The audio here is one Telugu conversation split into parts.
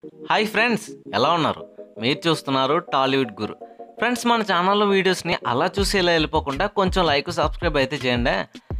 హాయ్ ఫ్రెండ్స్ ఎలా ఉన్నారు మీరు చూస్తున్నారు టాలీవుడ్ గురు ఫ్రెండ్స్ మన ఛానల్లో వీడియోస్ని అలా చూసి ఇలా వెళ్ళిపోకుండా కొంచెం లైక్ సబ్స్క్రైబ్ అయితే చేయండి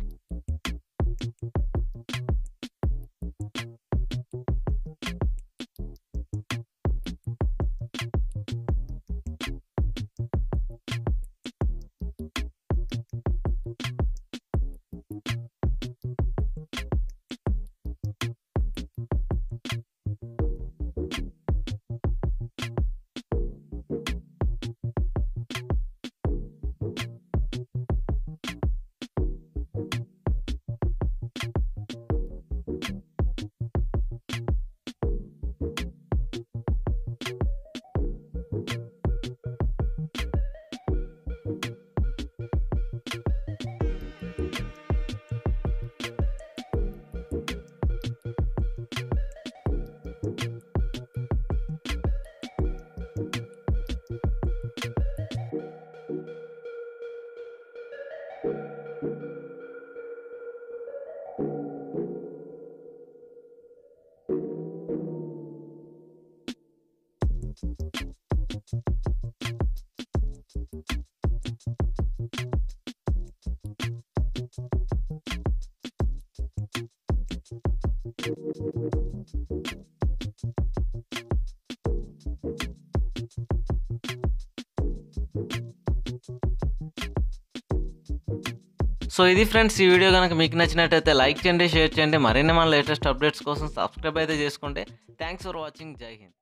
సో ఇది ఫ్రెండ్స్ ఈ వీడియో కనుక మీకు నచ్చినట్టయితే లైక్ చేయండి షేర్ చేయండి మరిన్ని మన లేటెస్ట్ అప్డేట్స్ కోసం సబ్స్క్రైబ్ అయితే చేసుకోండి థ్యాంక్స్ ఫర్ వాచింగ్ జై హింద్